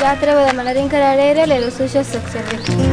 జాతర పోదామన్నారు ఇంకా రెడీ అయ్యారో లేదు చూసేసి ఒకసారి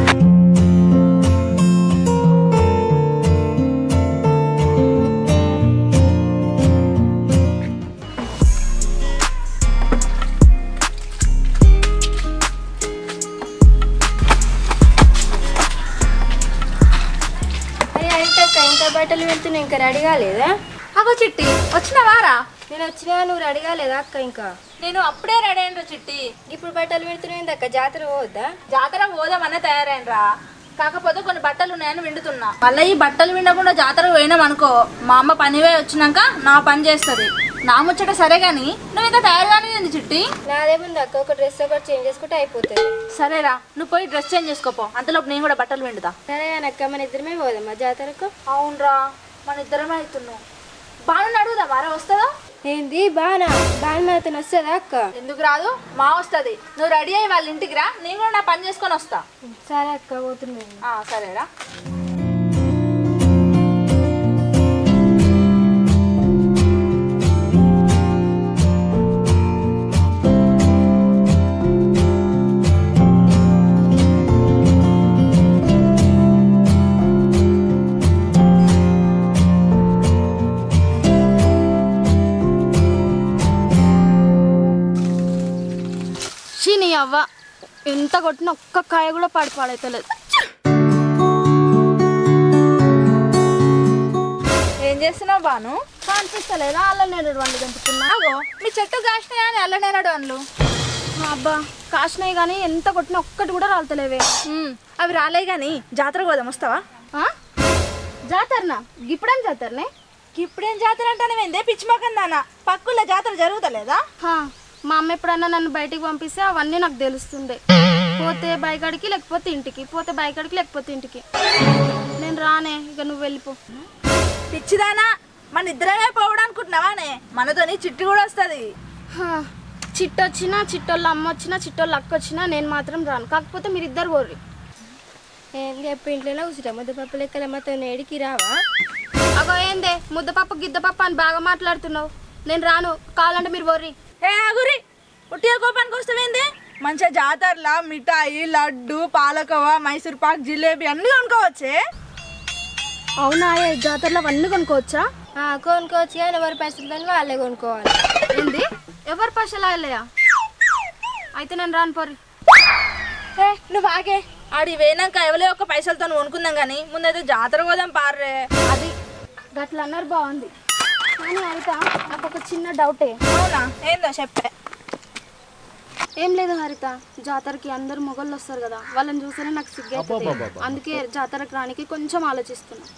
అరే అంటే ఇంకా బట్టలు వెళ్తున్నాయి ఇంకా రెడీ కాలేదా అగో చిట్టి వచ్చినవారా నేను వచ్చినా నువ్వు రెడీ కాలేదా అక్క ఇంకా నేను అప్పుడే రెడీ అయినరా చిట్టి ఇప్పుడు బట్టలు పెడుతున్నాయి అక్క జాతర పోవద్దా జాతర పోదామనే తయారైనరా కాకపోతే కొన్ని బట్టలు ఉన్నాయని విండుతున్నా మళ్ళీ ఈ బట్టలు విండకుండా జాతరకు పోయినాం అనుకో మా అమ్మ పనివే వచ్చినాక నా పని చేస్తుంది నా ముచ్చట సరే గాని నువ్వు ఇంకా తయారుగానే ఉంది చిట్టి నాదేముంది అక్క ఒక డ్రెస్ ఒకటి చేంజ్ చేసుకుంటే అయిపోతుంది సరేరా నువ్వు పోయి డ్రెస్ చేంజ్ చేసుకోపో అంతలోపు నేను కూడా బట్టలు విండుతా సరే కానీ అక్క మన ఇద్దరమే పోదామా జాతరకు అవునరా మన ఇద్దరమే అవుతున్నావు బాగా అడుగుదా వారా వస్తుందా ఏంది బానా బాగా అతను వస్తుందా అక్క ఎందుకు రాదు మా వస్తుంది నువ్వు రెడీ అయ్యి వాళ్ళ ఇంటికి రా నేను కూడా నా పని చేసుకొని వస్తా సరే అక్క పోతున్నాను ఆ, సరేరా షీ నీ అవ్వ ఎంత కొట్టినా ఒక్క కాయ కూడా పడి పాడైతలేదు ఏం చేస్తున్నావు బాను కనిపిస్తలేదా అల్ల నేను వండి దంపుతున్నా అగో మీ చెట్టు కాసినాయా అని అల్లనేనాడు అన్లు అబ్బా కాసినాయి కానీ ఎంత కొట్టినా ఒక్కటి కూడా రాలుతలేవే ఉమ్, అవి రాలే గాని జాతరకు పోదాం వస్తావా ఆ? జాతరనా ఇప్పుడేం జాతరనే ఇప్పుడేం జాతర అంటానే పిచ్చి మొక్కం దానా పక్కుల జాతర జరుగుతలేదా హా, మా అమ్మ ఎప్పుడన్నా నన్ను బయటికి పంపిస్తే అవన్నీ నాకు తెలుస్తుండే పోతే బైకాడికి లేకపోతే ఇంటికి పోతే బైకాడికి లేకపోతే ఇంటికి నేను రానే ఇక నువ్వు వెళ్ళిపో పిచ్చిదానా మన ఇద్దరమే పోవడం అనుకుంటున్నావానే మనతోని చిట్టు కూడా వస్తుంది హా, చిట్టొచ్చినా చిట్టోళ్ళ అమ్మ వచ్చినా చిట్టోళ్ళ అక్క వచ్చినా నేను మాత్రం రాను కాకపోతే మీరు ఇద్దరు పోర్రి ఏంది ఎప్పుడు ఇంట్లోనే కూర్చుంటా ముద్ద పప్పు లెక్కల మొత్తం ఏడికి రావా అగో ఏందే ముద్దపప్పు గిద్దపప్పు అని బాగా మాట్లాడుతున్నావు నేను రాను కావాలంటే మీరు పోర్రి ఏ ఆగురి ఉట్టిగా కోపానికి వస్తావేంది మంచిగా జాతరలా మిఠాయి లడ్డు పాలకోవా మైసూర్ పాక్ జిలేబీ అన్ని కొనుక్కోవచ్చే అవునా ఏ జాతరలో అవన్నీ కొనుక్కోవచ్చా ఆ, కొనుక్కోవచ్చు కానీ ఎవరి పైసలు వాళ్ళే కొనుక్కోవాలి ఏంది ఎవరు పైసలు ఆయలేయా అయితే నేను రాను పోర్రి ఏ నువ్వు ఆగే ఆడి వేనాక ఎవలే ఒక పైసలతో కొనుక్కుందాం కానీ ముందైతే జాతర పోదాం పార్రే అది గట్ల అన్నారు బాగుంది కానీ అయితే నాకు ఒక చిన్న డౌటే అవునా ఏందో చెప్పే ఏం లేదు హరిత జాతరకి అందరు మొగళ్ళు వస్తారు కదా వాళ్ళని చూస్తేనే నాకు సిగ్గైతుంది అందుకే జాతరకు రానికి కొంచెం ఆలోచిస్తున్నా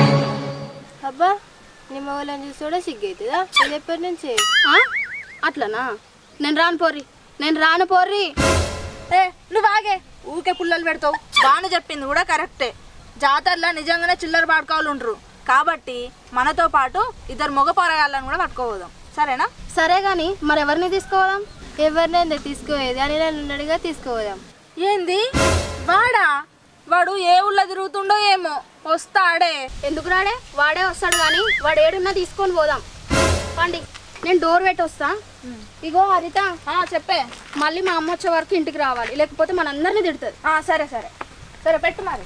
అబ్బా నీ మొగలను చూసి కూడా సిగ్గవుతుందా ఇది ఎప్పటి నుంచి ఆ? అట్లనా నేను రాను పోర్రి నేను రాను పోర్రి ఏ నువ్వు ఆగే ఊకే పుల్లలు పెడతావు బాను చెప్పింది కూడా కరెక్టే జాతరలో నిజంగానే చిల్లర పాడుకోవాలి ఉంటారు కాబట్టి మనతో పాటు ఇద్దరు మగ పోరగాళ్ళని కూడా పట్టుకోవద్దాం సరేనా సరే గాని మరి ఎవరిని తీసుకోవదాం ఎవరినైందే తీసుకోయేది అని నన్ను ఉన్నాడుగా తీసుకోదాం ఏంది వాడా వాడు ఏ ఊళ్ళో తిరుగుతుండో ఏమో వస్తాడే ఎందుకు రాడే వాడే వస్తాడు కానీ వాడు ఏడున్నా తీసుకొని పోదాం పండి నేను డోర్ పెట్టి వస్తా ఇగో హరిత ఆ, చెప్పే మళ్ళీ మా అమ్మ వచ్చే వరకు ఇంటికి రావాలి లేకపోతే మనందరినీ తిడుతుంది ఆ, సరే సరే సరే పెట్టు మరి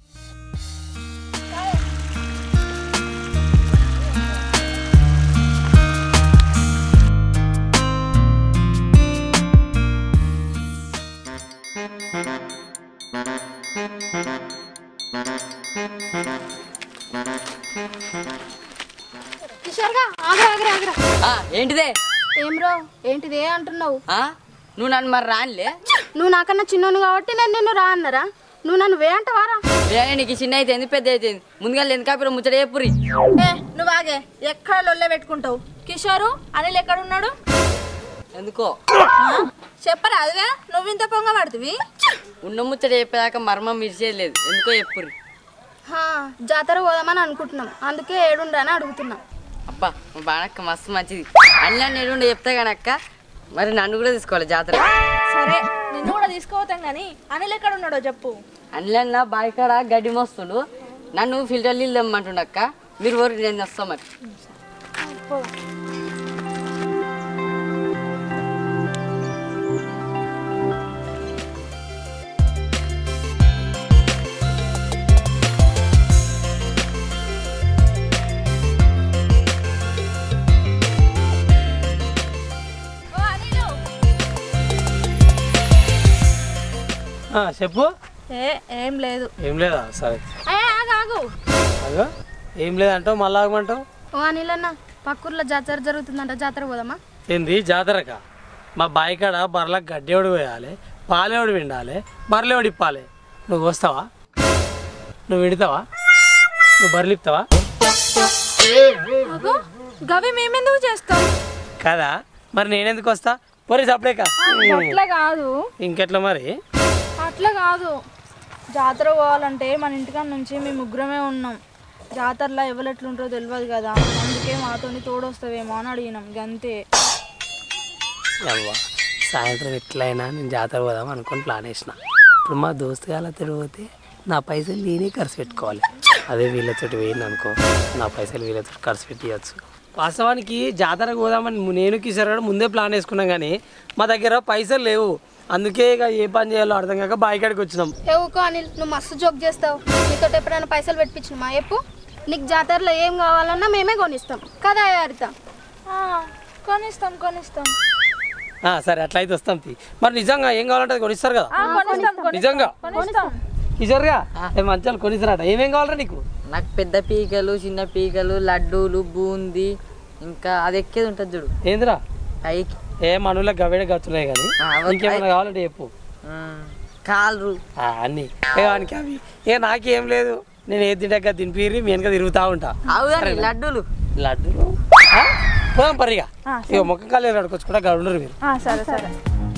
కిషోర్గా ఆగరా ఆగరా ఆగరా ఆ, ఏంటిదే ఏం రో ఏంటిదే అంటున్నావు ఆ? నువ్వు నన్ను మరి రానిలే నువ్వు నాకన్నా చిన్నోను కాబట్టి నేను నిన్ను రా అన్నరా నువ్వు నన్ను వే అంటవారా బిర్యానీ నీకు చిన్న అయితే ఎందుకు పెద్ద అయితే ముందుగా ఎందుకు ముచ్చట చెప్పురి ఏ నువ్వు ఆగే ఎక్కడ లొల్లే పెట్టుకుంటావు కిషోరు అనిల్ ఎక్కడున్నాడు ఎందుకో ఆ? చెప్పరా అదివే నువ్వు ఇంత పొంగ పడుతుంది ఉన్న ముచ్చట చెప్పేదాకా మర్మం మిరిచేది లేదు ఎందుకో చెప్పురి హా, జాతర పోదామని అనుకుంటున్నాం అందుకే ఏడుండని అడుగుతున్నా అబ్బా మా బాణక్క మస్తు మంచిది అన్నీ నేడు చెప్తా కానీ అక్క మరి నన్ను కూడా తీసుకోవాలి జాతర సరే నిన్ను కూడా తీసుకోవతాం కానీ అనిల్ ఎక్కడ ఉన్నాడో చెప్పు అన్న బావి కాడ గడ్డి మోస్తుడు నన్ను ఫిల్టర్ నీళ్ళు తెమ్మంటుండ అక్క మీరు ఊరికి నేను వస్తాం మరి చెప్పు ఏ ఏం లేదు ఏం లేదా సరే ఏ ఆగు ఆగు అదో ఏం లేదంటావు మళ్ళీ ఆగమంటావు ఓ అనిల్ అన్న పక్కూర్లో జాతర జరుగుతుందంట జాతర పోదామా ఏంది జాతరక మా బాయి కాడ బర్రెలకు గడ్డేవాడు పోయాలి పాలేవాడు విండాలి బర్రెలేవాడు ఇప్పాలి నువ్వు వస్తావా నువ్వు విడతావా నువ్వు బర్రెలు ఇస్తావా అగో గవి మేమెందుకు చేస్తాం కదా మరి నేనెందుకు వస్తా పోరీ సపడేక అట్లా కాదు ఇంకెట్లా మరి అట్లా కాదు జాతర పోవాలంటే మన ఇంటికాడ నుంచి మేము ముగ్గురమే ఉన్నాం జాతరలో ఎవరు ఎట్లుంటారో తెలియదు కదా అందుకే మాతోని తోడొస్తావేమో అని అడిగినాం గంతే అవ్వ సాయంత్రం ఎట్లయినా నేను జాతర పోదాం అనుకొని ప్లాన్ వేసిన ఇప్పుడు మా దోస్తు గాల తిరిగితే నా పైసలు నేనే ఖర్చు పెట్టుకోవాలి అదే వీళ్ళతోటి పోయింది అనుకో నా పైసలు వీళ్ళతో ఖర్చు పెట్టియచ్చు వాస్తవానికి జాతరకు పోదామని నేను కిషోర్ గారు ముందే ప్లాన్ వేసుకున్నాం కానీ మా దగ్గర పైసలు లేవు అందుకే ఇక ఏ పని చేయాలో అర్థం కాక బాయి కాడికి వచ్చినాం ఏ ఊకో అనిల్ నువ్వు మస్తు జోక్ చేస్తావు నీతో ఎప్పుడైనా పైసలు పెట్టించిన మా చెప్పు నీకు జాతరలో ఏం కావాలన్నా మేమే కొనిస్తాం కదా హరిత ఆ, కొనిస్తాం కొనిస్తాం ఆ, సరే అట్లయితే వస్తాం తీ మరి నిజంగా ఏం కావాలంటే అది కొనిస్తారు కదా ఆ, కొనిస్తాం కొనిస్తాం నిజంగా కొనిస్తాం కిషోర్గా ఏ మంచాలు కొనిస్తారట ఏమేం కావాలరా నీకు నాకు పెద్ద పీకలు చిన్న పీకలు లడ్డూలు బూందీ ఇంకా అది ఎక్కేది ఉంటుంది చూడు ఏందిరా పైకి ఏ మనలో గవేడ గచ్చున్నాయి కానీ ఆ, అవన్నీ ఇంకేమైనా కావాలంటే చెప్పు ఉమ్, కాళ్ళు ఆ, అన్ని ఏ వానికి అవి ఏ నాకేం లేదు నేను ఏది తింటాక తినిపిరి మీ వెనక తిరుగుతా ఉంటా అవునండి లడ్డూలు లడ్డులు ఆ? పోదాం పరిగా ఇక మొక్క కాలేదు అడుకొచ్చుకుంటా గడుండరు మీరు ఆ, సరే సరే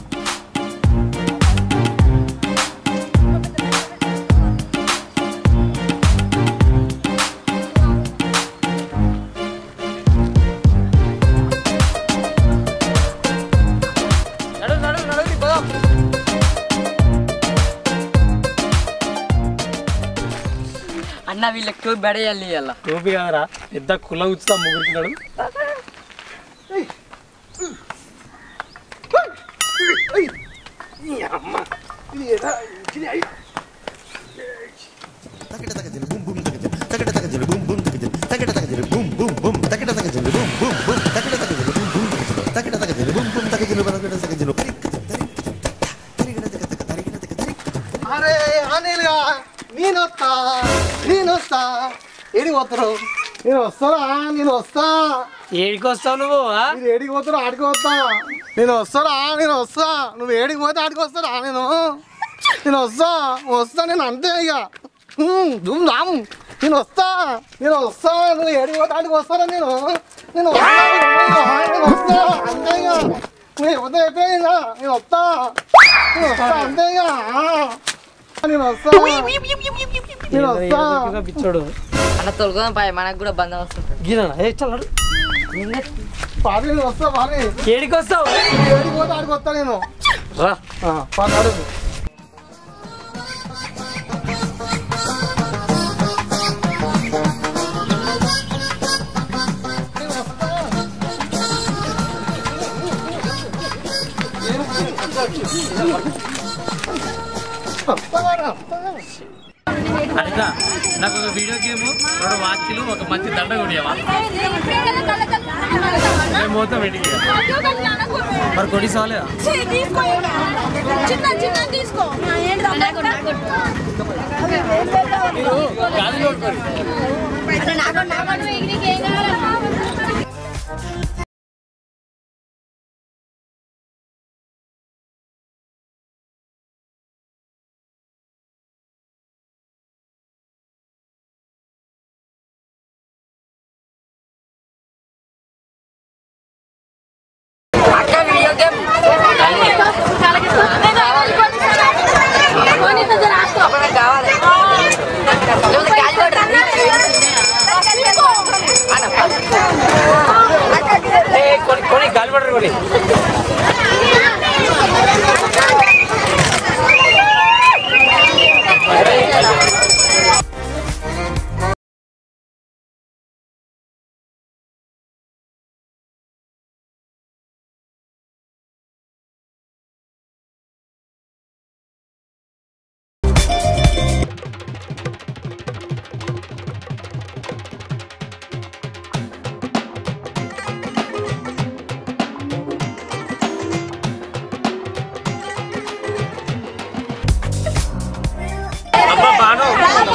నడు నడు నడు పోదాం అన్న వీళ్ళకి బెడయాలి అలా టోపీ కదరా పెద్ద కుల ఉచ్చుతా ముగ్గురికి నడు అరే అనిల్గా నేను వస్తా నేను వస్తా ఏడికి పోతారు నేను వస్తారా నేను వస్తా ఏడికి వస్తావు నువ్వు ఆ? మీరు ఏడికి పోతారు ఆడికి వస్తా నేను వస్తారా నేను వస్తా నువ్వు ఏడికి పోతే ఆడికి వస్తారా నేను నేను వస్తా వస్తా నేను అంతే ఇక హ్మ్, దుమ్ దామ్ నేను వస్తా నేను వస్తా నువ్వు ఏడికి పోతే ఆడికి వస్తారా నేను నేను వస్తా నేను వస్తా అంతే ఇక నువ్వు పోతే అయిపోయి ఇక నేను వస్తా నేను వస్తా అంతే ఇక నేను వస్తా నేను వస్తా ఏదో పిచ్చోడు అన్న తొలగదాం పాయ మనకు కూడా బంధం వస్తుంటుంది గిరణ ఏ చల్లడు పారి నేను వస్తా పారి ఏడికి వస్తావు ఏడికి పోతే ఆడికి వస్తా నేను రా పారి అడుగు అనిత నాకు ఒక వీడియో గేమ్ రెండు వాచ్లు ఒక మంచి దండ కొనియవా మేము పోతాం ఇంటికి మరి కొనిసాలేదా చిన్న చిన్న తీసుకో గాలి కొట్టుకోరు అక్క వీడియో గేమ్ కావాలి లేకపోతే గాలి కొట్టరా? అన్న,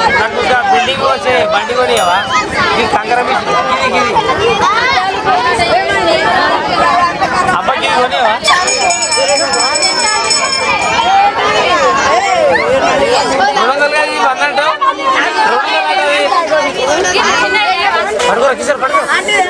నాకు ఇంకా బిల్డింగ్ వచ్చే బండి కొనియవా ఈ కంకర మిషన్ ఇది ఇది అబ్బాకి ఇది కొనియవా రెండు వందలు కాదు ఇది వంద అంటావు రెండు వందలు కాదు ఇది. పడుకోరా కిషోర్ పడుకో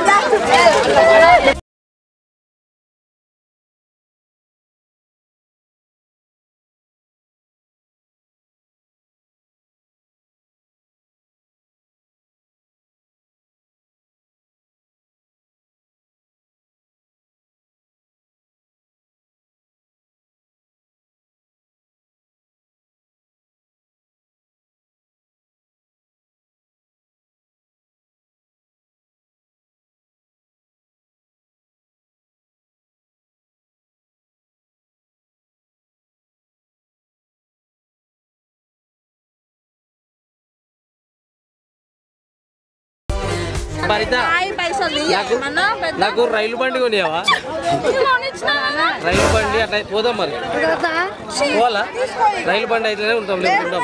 భరిత హాయ్ పైసలు నాకు ఏమన్నా పెద్ద నాకు రైలు బండి కొనియావా కొనిచ్చినావా? రైలు బండి అట్లా పోదాం మరి పోవాలా రైలు బండి అయితేనే ఉంటాం లేకుంటాం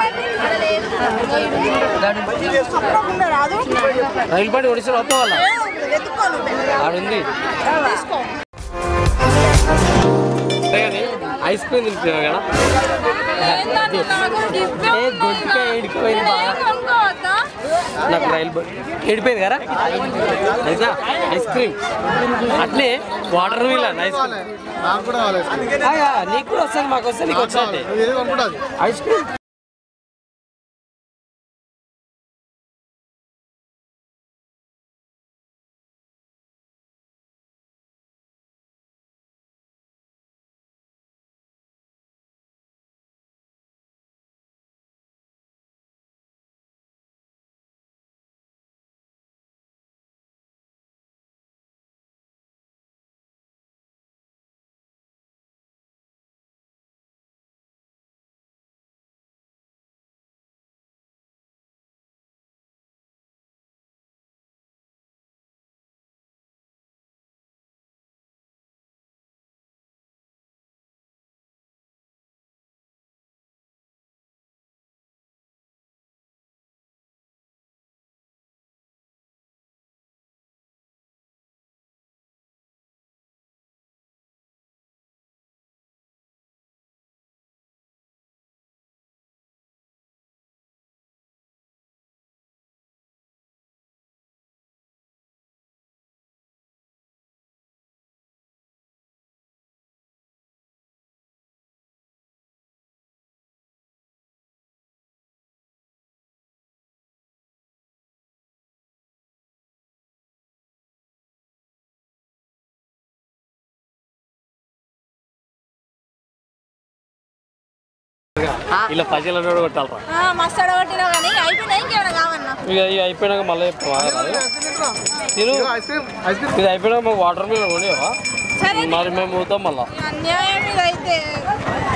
రైలు బండి ఒడిశాలో వస్తావాలా ఆడుంది అంతే కానీ ఐస్ క్రీమ్ తింటున్నావు కదా ఏంటన్నా నాకు గిఫ్ట్ ఏ గొంతుకే ఏడిపోయింది బాగా. ఏం కొనుక్కోవద్దా? నాకు రైలు బండి ఏడిపోయింది కదా అయితే ఐస్ క్రీమ్ అట్లే వాటర్ మిలన్ ఐస్ క్రీమ్ నాకు కూడా కావాలి ఆగా, నీకు కూడా వస్తుంది మాకు వస్తుంది నీకు వచ్చినట్టే నువ్వు ఏది కొనుక్కుంటుంది ఐస్ క్రీమ్ ఇలా పజిల్ అన్నాడు కొట్టాలరా ఆ, మస్తు అడగొట్టినావు కానీ అయిపోయినా ఇంకేమైనా కావన్నా ఇక ఇక అయిపోయినాక మళ్ళీ చెప్తావా తిను ఐస్ క్రీమ్ ఐస్ క్రీమ్ ఇది అయిపోయినాక మాకు వాటర్ మిలన్ కొనేవా సరే మరి మేము పోతాం మళ్ళా అన్యాయం ఇదైతే